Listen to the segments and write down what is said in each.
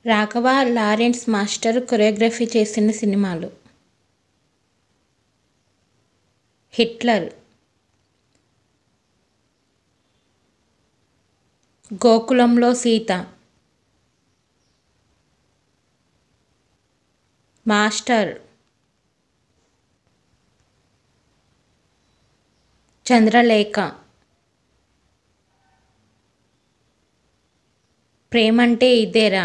Raghava Lawrence master choreography చేసిన సినిమాలు Hitler గోకులంలో సీత మాస్టర్ చంద్రలేఖ ప్రేమంటే ఇదేరా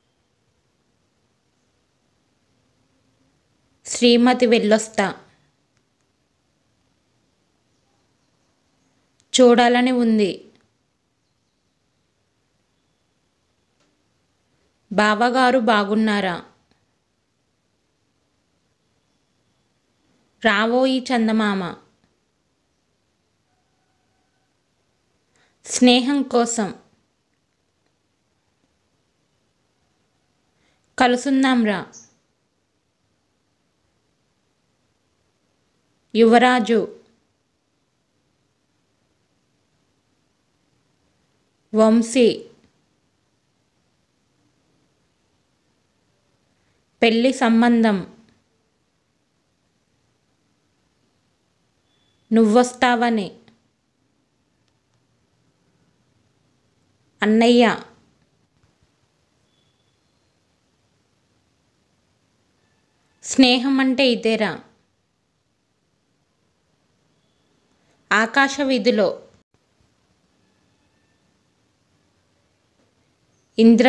శ్రీమతి వెళ్ళొస్తా చూడాలని ఉంది బావగారు బాగున్నారా రావోయి చందమామ స్నేహం కోసం కలుసుందాంరా యువరాజు వంశీ పెళ్లి సంబంధం నువ్వొస్తావని అన్నయ్య స్నేహం అంటే ఇదేరా ఆకాశ వీధిలో ఇంద్ర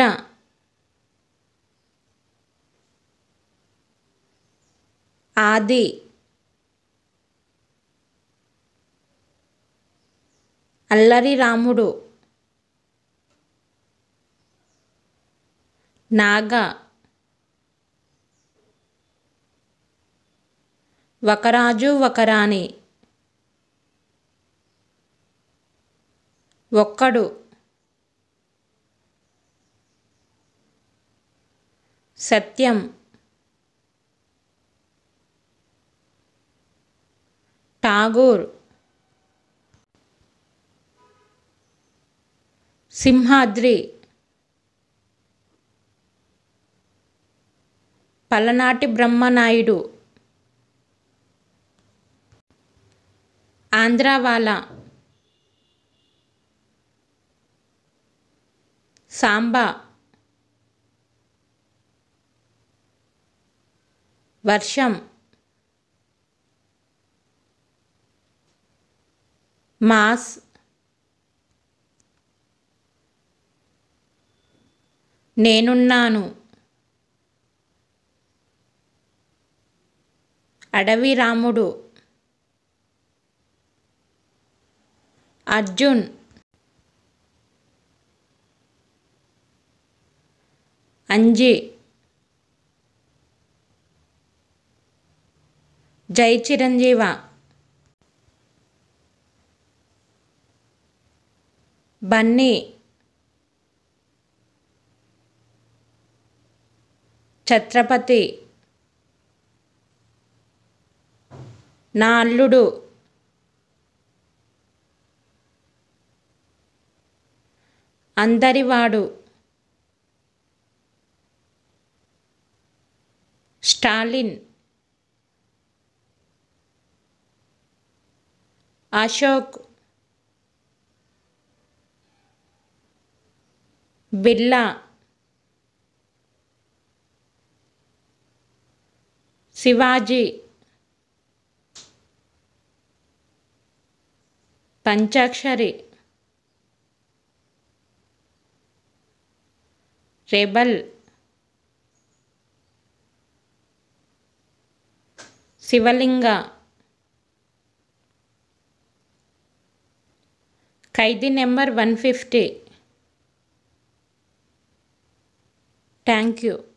ఆది అల్లరి రాముడు నాగ ఒకరాజు ఒకరాణి ఒక్కడు సత్యం ఠాగూర్ సింహాద్రి పలనాటి బ్రహ్మనాయుడు ఆంధ్రావాలా సాంబా వర్షం మాస్ నేనున్నాను అడవి రాముడు అర్జున్ అంజి జై చిరంజీవ బన్నీ ఛత్రపతి నా అల్లుడు అందరివాడు Stalin Ashok Birla Shivaji Panchakshari Rebel Shivalinga Khaidi number one fifty thank you